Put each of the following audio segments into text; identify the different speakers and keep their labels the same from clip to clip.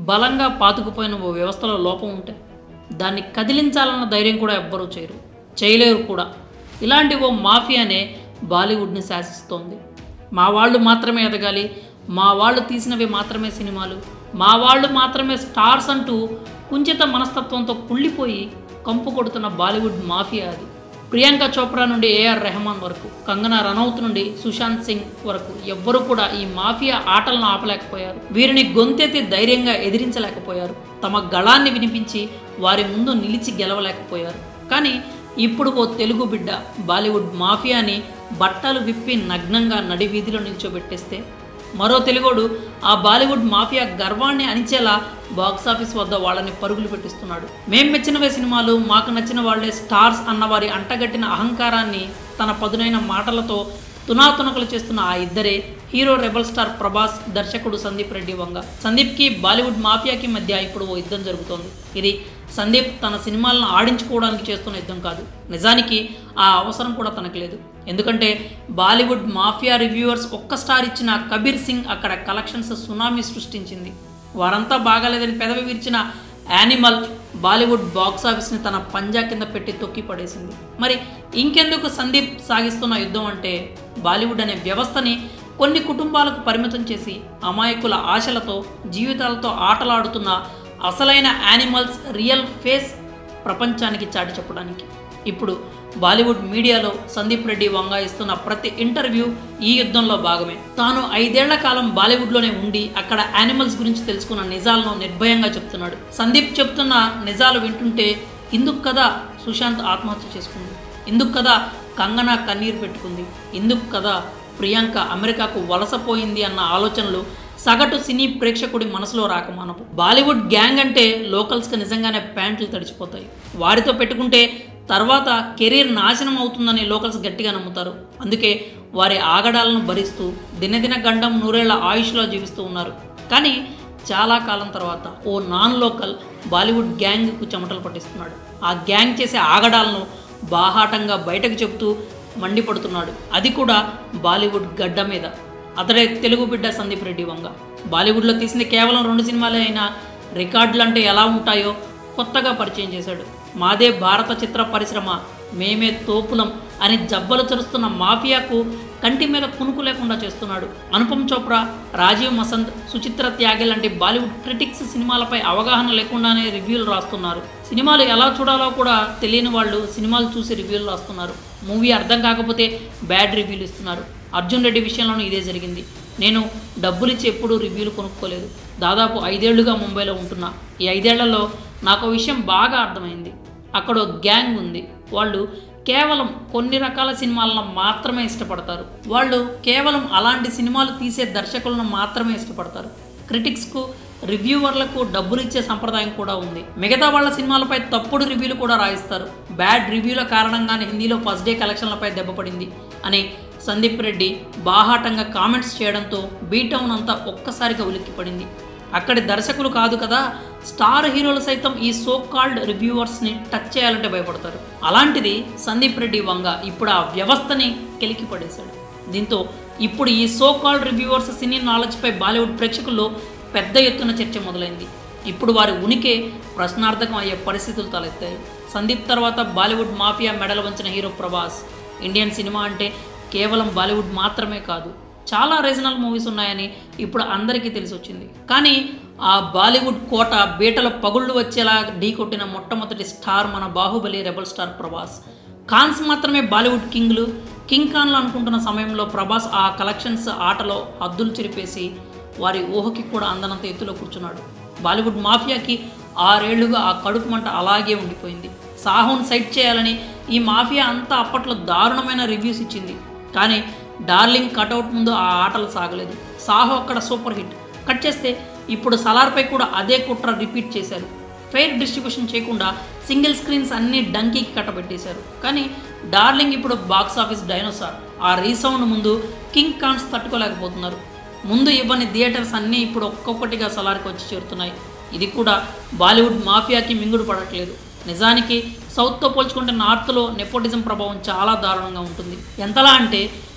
Speaker 1: బలంగా పాతుకుపోయిన ఓ వ్యవస్థలో లోపం ఉంటే దాన్ని కదిలించాలన్న ధైర్యం కూడా ఎవ్వరూ చేయరు చేయలేరు కూడా ఇలాంటి ఓ మాఫియానే బాలీవుడ్ని శాసిస్తోంది మా వాళ్ళు మాత్రమే ఎదగాలి మా వాళ్ళు తీసినవి మాత్రమే సినిమాలు మా వాళ్ళు మాత్రమే స్టార్స్ అంటూ కుంచిత మనస్తత్వంతో కుళ్ళిపోయి కంపు కొడుతున్న బాలీవుడ్ మాఫియా అది ప్రియాంక చోప్రా నుండి ఏఆర్ రెహమాన్ వరకు కంగనా రనౌత్ నుండి సుశాంత్ సింగ్ వరకు ఎవ్వరూ కూడా ఈ మాఫియా ఆటలను ఆపలేకపోయారు వీరిని గొంతెత్తి ధైర్యంగా ఎదిరించలేకపోయారు తమ గళాన్ని వినిపించి వారి ముందు నిలిచి గెలవలేకపోయారు కానీ ఇప్పుడు ఓ తెలుగు బిడ్డ బాలీవుడ్ మాఫియాని బట్టలు విప్పి నగ్నంగా నడి వీధిలో నిల్చోబెట్టేస్తే మరో తెలుగోడు ఆ బాలీవుడ్ మాఫియా గర్వాన్ని అణిచేలా బాక్సాఫీస్ వద్ద వాళ్ళని పరుగులు పెట్టిస్తున్నాడు మేం మెచ్చినవే సినిమాలు మాకు నచ్చిన వాళ్లే స్టార్స్ అన్న వారి అంటగట్టిన అహంకారాన్ని తన పదునైన మాటలతో తునాతునకలు చేస్తున్న ఆ ఇద్దరే హీరో రెబల్ స్టార్ ప్రభాస్ దర్శకుడు సందీప్ రెడ్డి వంగ సందీప్కి బాలీవుడ్ మాఫియాకి మధ్య ఇప్పుడు ఓ యుద్ధం జరుగుతోంది ఇది సందీప్ తన సినిమాలను ఆడించుకోవడానికి చేస్తున్న యుద్ధం కాదు నిజానికి ఆ అవసరం కూడా తనకు లేదు ఎందుకంటే బాలీవుడ్ మాఫియా రివ్యూవర్స్ ఒక్క స్టార్ ఇచ్చిన కబీర్ సింగ్ అక్కడ కలెక్షన్స్ సునామీ సృష్టించింది వారంతా బాగాలేదని పెదవి విరిచిన యానిమల్ బాలీవుడ్ బాక్స్ ఆఫీస్ని తన పంజా కింద పెట్టి తొక్కి పడేసింది మరి ఇంకెందుకు సందీప్ సాగిస్తున్న యుద్ధం అంటే బాలీవుడ్ అనే వ్యవస్థని కొన్ని కుటుంబాలకు పరిమితం చేసి అమాయకుల ఆశలతో జీవితాలతో ఆటలాడుతున్న అసలైన యానిమల్స్ రియల్ ఫేస్ ప్రపంచానికి చాటి చెప్పడానికి ఇప్పుడు బాలీవుడ్ మీడియాలో సందీప్ రెడ్డి వంగ ఇస్తున్న ప్రతి ఇంటర్వ్యూ ఈ యుద్ధంలో భాగమే తాను ఐదేళ్ల కాలం బాలీవుడ్లోనే ఉండి అక్కడ యానిమల్స్ గురించి తెలుసుకున్న నిజాలను నిర్భయంగా చెప్తున్నాడు సందీప్ చెప్తున్న నిజాలు వింటుంటే ఇందుకు కదా సుశాంత్ ఆత్మహత్య చేసుకుంది ఇందుకు కదా కంగనా కన్నీరు పెట్టుకుంది ఇందుకు కదా ప్రియాంక అమెరికాకు వలసపోయింది అన్న ఆలోచనలు సగటు సినీ ప్రేక్షకుడి మనసులో రాకమానపు బాలీవుడ్ గ్యాంగ్ అంటే లోకల్స్కి నిజంగానే ప్యాంట్లు తడిచిపోతాయి వారితో పెట్టుకుంటే తర్వాత కెరీర్ నాశనం అవుతుందని లోకల్స్ గట్టిగా నమ్ముతారు అందుకే వారి ఆగడాలను భరిస్తూ దినదిన గండం నూరేళ్ల ఆయుష్లో జీవిస్తూ ఉన్నారు కానీ చాలా కాలం తర్వాత ఓ నాన్ లోకల్ బాలీవుడ్ గ్యాంగ్కు చెమటలు పట్టిస్తున్నాడు ఆ గ్యాంగ్ చేసే ఆగడాలను బాహాటంగా బయటకు చెబుతూ మండిపడుతున్నాడు అది కూడా బాలీవుడ్ గడ్డ మీద అతడే తెలుగు బిడ్డ సందీప్ రెడ్డి వంగ బాలీవుడ్లో తీసింది కేవలం రెండు సినిమాలే అయినా రికార్డులు అంటే ఎలా ఉంటాయో కొత్తగా పరిచయం చేశాడు మాదే భారత చిత్ర పరిశ్రమ మేమే తోపులం అని జబ్బలు చరుస్తున్న మాఫియాకు కంటి మీద కునుకు లేకుండా చేస్తున్నాడు అనుపమ్ చోప్రా రాజీవ్ మసంద్ సుచిత్ర త్యాగి లాంటి బాలీవుడ్ క్రిటిక్స్ సినిమాలపై అవగాహన లేకుండానే రివ్యూలు రాస్తున్నారు సినిమాలు ఎలా చూడాలో కూడా తెలియని వాళ్ళు సినిమాలు చూసి రివ్యూలు రాస్తున్నారు మూవీ అర్థం కాకపోతే బ్యాడ్ రివ్యూలు ఇస్తున్నారు అర్జున్ రెడ్డి విషయంలోనూ ఇదే జరిగింది నేను డబ్బులు ఇచ్చి ఎప్పుడూ రివ్యూలు కొనుక్కోలేదు దాదాపు ఐదేళ్లుగా ముంబైలో ఉంటున్నా ఈ ఐదేళ్లలో నాకు ఓ విషయం బాగా అర్థమైంది అక్కడ ఓ గ్యాంగ్ ఉంది వాళ్ళు కేవలం కొన్ని రకాల సినిమాలను మాత్రమే ఇష్టపడతారు వాళ్ళు కేవలం అలాంటి సినిమాలు తీసే దర్శకులను మాత్రమే ఇష్టపడతారు క్రిటిక్స్కు రివ్యూవర్లకు డబ్బులు ఇచ్చే సంప్రదాయం కూడా ఉంది మిగతా వాళ్ళ సినిమాలపై తప్పుడు రివ్యూలు కూడా రాయిస్తారు బ్యాడ్ రివ్యూల కారణంగానే హిందీలో ఫస్ట్ డే కలెక్షన్లపై దెబ్బపడింది అని సందీప్ రెడ్డి బాహాటంగా కామెంట్స్ చేయడంతో బీటౌన్ అంతా ఒక్కసారిగా ఉలిక్కిపడింది అక్కడి దర్శకులు కాదు కదా స్టార్ హీరోలు సైతం ఈ సో కాల్డ్ రివ్యూవర్స్ని టచ్ చేయాలంటే భయపడతారు అలాంటిది సందీప్ రెడ్డి వంగ ఇప్పుడు ఆ వ్యవస్థని కెలికి పడేశాడు దీంతో ఇప్పుడు ఈ సో కాల్డ్ రివ్యూవర్స్ సినీ నాలెడ్జ్పై బాలీవుడ్ ప్రేక్షకుల్లో పెద్ద ఎత్తున చర్చ మొదలైంది ఇప్పుడు వారి ఉనికి ప్రశ్నార్థకం అయ్యే పరిస్థితులు తలెత్తాయి సందీప్ తర్వాత బాలీవుడ్ మాఫియా మెడలు వంచిన హీరో ప్రభాస్ ఇండియన్ సినిమా అంటే కేవలం బాలీవుడ్ మాత్రమే కాదు చాలా రీజనల్ మూవీస్ ఉన్నాయని ఇప్పుడు అందరికీ తెలిసి వచ్చింది కానీ ఆ బాలీవుడ్ కోట బీటల పగుళ్ళు వచ్చేలా ఢీకొట్టిన మొట్టమొదటి స్టార్ మన బాహుబలి రెబల్ స్టార్ ప్రభాస్ ఖాన్స్ మాత్రమే బాలీవుడ్ కింగ్లు కింగ్ ఖాన్లు అనుకుంటున్న సమయంలో ప్రభాస్ ఆ కలెక్షన్స్ ఆటలో హద్దులు చెరిపేసి వారి ఊహకి కూడా అందనంత ఎత్తులో కూర్చున్నాడు బాలీవుడ్ మాఫియాకి ఆరేళ్లుగా ఆ కడుపు మంట అలాగే ఉండిపోయింది సాహోన్ సైట్ చేయాలని ఈ మాఫియా అంతా అప్పట్లో దారుణమైన రివ్యూస్ ఇచ్చింది కానీ డార్లింగ్ కటౌట్ ముందు ఆ ఆటలు సాగలేదు సాహో అక్కడ సూపర్ హిట్ కట్ చేస్తే ఇప్పుడు సలార్పై కూడా అదే కుట్ర రిపీట్ చేశారు ఫెయిర్ డిస్ట్రిబ్యూషన్ చేయకుండా సింగిల్ స్క్రీన్స్ అన్నీ డంకీకి కట్టబెట్టేశారు కానీ డార్లింగ్ ఇప్పుడు బాక్స్ ఆఫీస్ డైనోసార్ ఆ రీసౌండ్ ముందు కింగ్ కాన్స్ తట్టుకోలేకపోతున్నారు ముందు ఇవ్వని థియేటర్స్ అన్నీ ఇప్పుడు ఒక్కొక్కటిగా సలార్కి వచ్చి చేరుతున్నాయి ఇది కూడా బాలీవుడ్ మాఫియాకి మింగుడు పడట్లేదు నిజానికి సౌత్తో పోల్చుకుంటే నార్త్లో నెపోటిజం ప్రభావం చాలా దారుణంగా ఉంటుంది ఎంతలా అంటే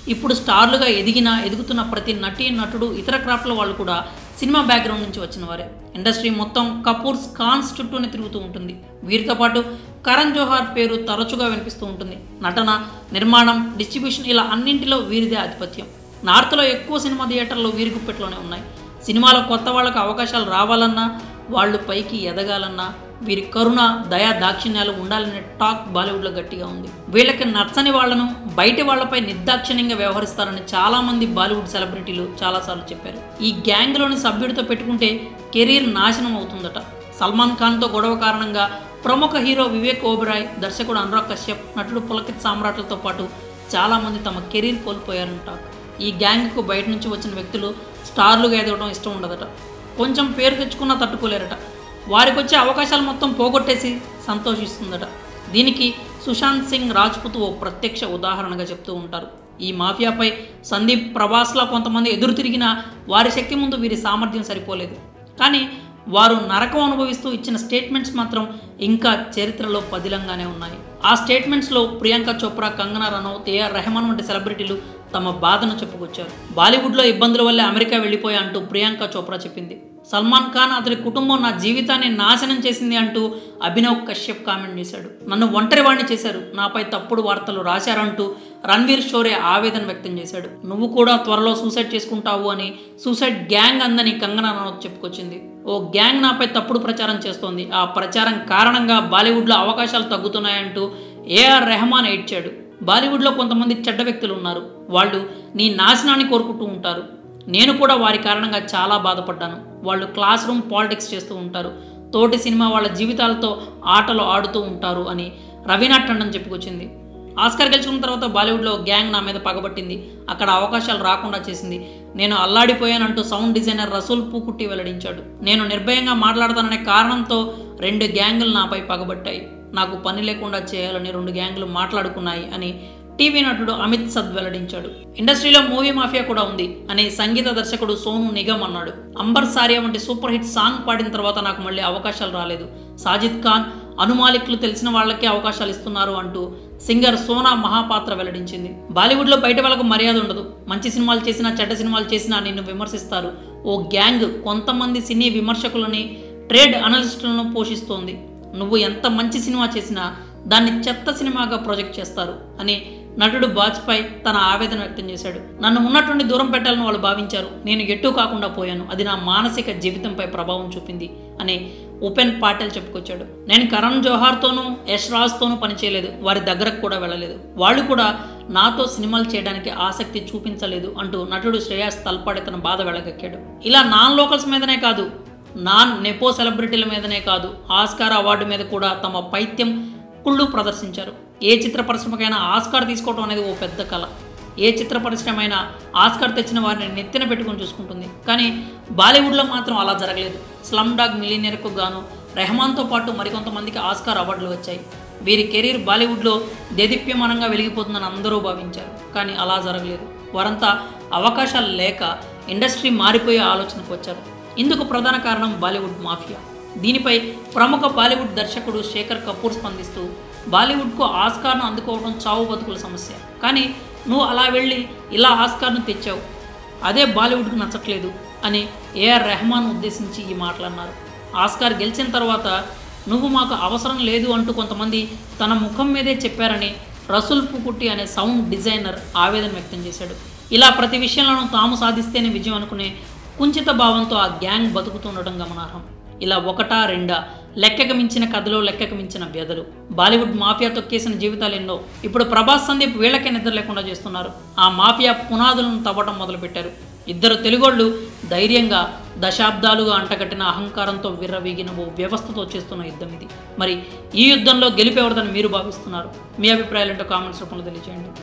Speaker 1: ఇప్పుడు స్టార్లుగా ఎదిగిన ఎదుగుతున్న ప్రతి నటి నటుడు ఇతర క్రాఫ్ట్ల వాళ్ళు కూడా సినిమా బ్యాక్గ్రౌండ్ నుంచి వచ్చిన వారే ఇండస్ట్రీ మొత్తం కపూర్స్ ఖాన్స్ చుట్టూనే తిరుగుతూ ఉంటుంది వీరితో పాటు కరణ్ జోహార్ పేరు తరచుగా వినిపిస్తూ ఉంటుంది నటన నిర్మాణం డిస్ట్రిబ్యూషన్ ఇలా అన్నింటిలో వీరిదే ఆధిపత్యం నార్త్లో ఎక్కువ సినిమా థియేటర్లు వీరి గుప్పెట్లోనే ఉన్నాయి సినిమాలో కొత్త వాళ్ళకు అవకాశాలు రావాలన్నా వాళ్ళు పైకి ఎదగాలన్నా వీరి కరుణ దయా దాక్షిణ్యాలు ఉండాలనే టాక్ బాలీవుడ్లో గట్టిగా ఉంది వీళ్ళకి నచ్చని వాళ్లను బయటి వాళ్ళపై నిర్దాక్షిణ్యంగా వ్యవహరిస్తారని చాలామంది బాలీవుడ్ సెలబ్రిటీలు చాలాసార్లు చెప్పారు ఈ గ్యాంగ్లోని సభ్యుడితో పెట్టుకుంటే కెరీర్ నాశనం అవుతుందట సల్మాన్ ఖాన్తో గొడవ కారణంగా ప్రముఖ హీరో వివేక్ ఓబెరాయ్ దర్శకుడు అనురాగ్ కశ్యప్ నటుడు పులకిత్ సామ్రాట్లతో పాటు చాలామంది తమ కెరీర్ కోల్పోయారని టాక్ ఈ గ్యాంగ్కు బయట నుంచి వచ్చిన వ్యక్తులు స్టార్లుగా ఎదగడం ఇష్టం ఉండదట కొంచెం పేరు తెచ్చుకున్నా తట్టుకోలేరట వారికి వచ్చే అవకాశాలు మొత్తం పోగొట్టేసి సంతోషిస్తుందట దీనికి సుశాంత్ సింగ్ రాజ్పుత్ ఓ ప్రత్యక్ష ఉదాహరణగా చెప్తూ ఉంటారు ఈ మాఫియాపై సందీప్ ప్రభాస్లా కొంతమంది ఎదురు తిరిగినా వారి శక్తి ముందు వీరి సామర్థ్యం సరిపోలేదు కానీ వారు నరకం అనుభవిస్తూ ఇచ్చిన స్టేట్మెంట్స్ మాత్రం ఇంకా చరిత్రలో పదిలంగానే ఉన్నాయి ఆ స్టేట్మెంట్స్లో ప్రియాంక చోప్రా కంగనా రనౌత్ ఏఆర్ రెహమాన్ వంటి సెలబ్రిటీలు తమ బాధను చెప్పుకొచ్చారు బాలీవుడ్లో ఇబ్బందుల వల్లే అమెరికా వెళ్ళిపోయా అంటూ ప్రియాంక చోప్రా చెప్పింది సల్మాన్ ఖాన్ అతని కుటుంబం నా జీవితాన్ని నాశనం చేసింది అంటూ అభినవ్ కశ్యప్ కామెంట్ చేశాడు నన్ను ఒంటరివాణ్ణి చేశారు నాపై తప్పుడు వార్తలు రాశారంటూ రణ్వీర్ షోరే ఆవేదన వ్యక్తం చేశాడు నువ్వు కూడా త్వరలో సూసైడ్ చేసుకుంటావు అని సూసైడ్ గ్యాంగ్ అందని కంగనా రనౌత్ చెప్పుకొచ్చింది ఓ గ్యాంగ్ నాపై తప్పుడు ప్రచారం చేస్తోంది ఆ ప్రచారం కారణంగా బాలీవుడ్లో అవకాశాలు తగ్గుతున్నాయంటూ ఏఆర్ రెహమాన్ ఏడ్చాడు బాలీవుడ్లో కొంతమంది చెడ్డ వ్యక్తులు ఉన్నారు వాళ్ళు నీ నాశనాన్ని కోరుకుంటూ ఉంటారు నేను కూడా వారి కారణంగా చాలా బాధపడ్డాను వాళ్ళు క్లాస్ రూమ్ పాలిటిక్స్ చేస్తూ ఉంటారు తోటి సినిమా వాళ్ళ జీవితాలతో ఆటలు ఆడుతూ ఉంటారు అని రవీనా టండన్ చెప్పుకొచ్చింది ఆస్కార్ గెలుచుకున్న తర్వాత బాలీవుడ్లో గ్యాంగ్ నా మీద పగబట్టింది అక్కడ అవకాశాలు రాకుండా చేసింది నేను అల్లాడిపోయానంటూ సౌండ్ డిజైనర్ రసూల్ పూకుట్టి వెల్లడించాడు నేను నిర్భయంగా మాట్లాడతాననే కారణంతో రెండు గ్యాంగులు నాపై పగబట్టాయి నాకు పని లేకుండా చేయాలని రెండు గ్యాంగులు మాట్లాడుకున్నాయి అని టీవీ నటుడు అమిత్ సద్ వెల్లడించాడు ఇండస్ట్రీలో మూవీ మాఫియా కూడా ఉంది అని సంగీత దర్శకుడు సోను నిగమ్ అన్నాడు అంబర్ సారియా వంటి సూపర్ హిట్ సాంగ్ పాడిన తర్వాత నాకు మళ్ళీ అవకాశాలు రాలేదు సాజిద్ ఖాన్ అనుమాలిక్లు తెలిసిన వాళ్ళకే అవకాశాలు ఇస్తున్నారు అంటూ సింగర్ సోనా మహాపాత్ర వెల్లడించింది బాలీవుడ్లో బయట వాళ్ళకు మర్యాద ఉండదు మంచి సినిమాలు చేసినా చెడ్డ సినిమాలు చేసినా నిన్ను విమర్శిస్తారు ఓ గ్యాంగ్ కొంతమంది సినీ విమర్శకులని ట్రేడ్ అనలిస్టులను పోషిస్తోంది నువ్వు ఎంత మంచి సినిమా చేసినా దాన్ని చెత్త సినిమాగా ప్రొజెక్ట్ చేస్తారు అని నటుడు వాజ్పేయి తన ఆవేదన వ్యక్తం చేశాడు నన్ను ఉన్నటువంటి దూరం పెట్టాలని వాళ్ళు భావించారు నేను ఎటు కాకుండా పోయాను అది నా మానసిక జీవితంపై ప్రభావం చూపింది అని ఉపేన్ పాటెల్ చెప్పుకొచ్చాడు నేను కరణ్ జోహార్తోనూ యష్ రాజ్తోనూ పనిచేయలేదు వారి దగ్గరకు కూడా వెళ్ళలేదు వాళ్ళు కూడా నాతో సినిమాలు చేయడానికి ఆసక్తి చూపించలేదు అంటూ నటుడు శ్రేయాస్ తల్పాడి తన బాధ వెళ్ళగక్కాడు ఇలా నాన్ లోకల్స్ మీదనే కాదు నాన్ నెపో సెలబ్రిటీల మీదనే కాదు ఆస్కార్ అవార్డు మీద కూడా తమ పైత్యం కుళ్ళు ప్రదర్శించారు ఏ చిత్ర పరిశ్రమకైనా ఆస్కార్ తీసుకోవడం అనేది ఓ పెద్ద కళ ఏ చిత్ర పరిశ్రమ అయినా ఆస్కార్ తెచ్చిన వారిని నెత్తిన పెట్టుకుని చూసుకుంటుంది కానీ బాలీవుడ్లో మాత్రం అలా జరగలేదు స్లమ్ డాగ్ మిలీనియర్కు గాను రెహమాన్తో పాటు మరికొంతమందికి ఆస్కార్ అవార్డులు వచ్చాయి వీరి కెరీర్ బాలీవుడ్లో దేదీప్యమానంగా వెలిగిపోతుందని అందరూ భావించారు కానీ అలా జరగలేదు వారంతా అవకాశాలు లేక ఇండస్ట్రీ మారిపోయే ఆలోచనకు వచ్చారు ఇందుకు ప్రధాన కారణం బాలీవుడ్ మాఫియా దీనిపై ప్రముఖ బాలీవుడ్ దర్శకుడు శేఖర్ కపూర్ స్పందిస్తూ బాలీవుడ్కు ఆస్కార్ను అందుకోవడం చావు బతుకుల సమస్య కానీ నువ్వు అలా వెళ్ళి ఇలా ఆస్కార్ను తెచ్చావు అదే బాలీవుడ్కు నచ్చట్లేదు అని ఏఆర్ రెహమాన్ ఉద్దేశించి ఈ మాటలు అన్నారు ఆస్కార్ గెలిచిన తర్వాత నువ్వు మాకు అవసరం లేదు అంటూ కొంతమంది తన ముఖం మీదే చెప్పారని రసూల్ పుకుట్టి అనే సౌండ్ డిజైనర్ ఆవేదన వ్యక్తం చేశాడు ఇలా ప్రతి విషయంలోనూ తాము సాధిస్తేనే విజయం అనుకునే కుంచిత భావంతో ఆ గ్యాంగ్ బతుకుతుండటం గమనార్హం ఇలా ఒకటా రెండా లెక్కకు మించిన కథలు లెక్కకు మించిన వ్యధలు బాలీవుడ్ మాఫియా తొక్కేసిన జీవితాలు ఎన్నో ఇప్పుడు ప్రభాస్ సందీప్ వీళ్ళకే నిద్ర లేకుండా చేస్తున్నారు ఆ మాఫియా పునాదులను తవ్వటం మొదలుపెట్టారు ఇద్దరు తెలుగోళ్ళు ధైర్యంగా దశాబ్దాలుగా అంటగట్టిన అహంకారంతో విర్రవీగిన ఓ వ్యవస్థతో చేస్తున్న యుద్ధం ఇది మరి ఈ యుద్ధంలో గెలిపేవరదని మీరు భావిస్తున్నారు మీ అభిప్రాయాలు ఏంటో కామెంట్స్ రూపంలో తెలియజేయండి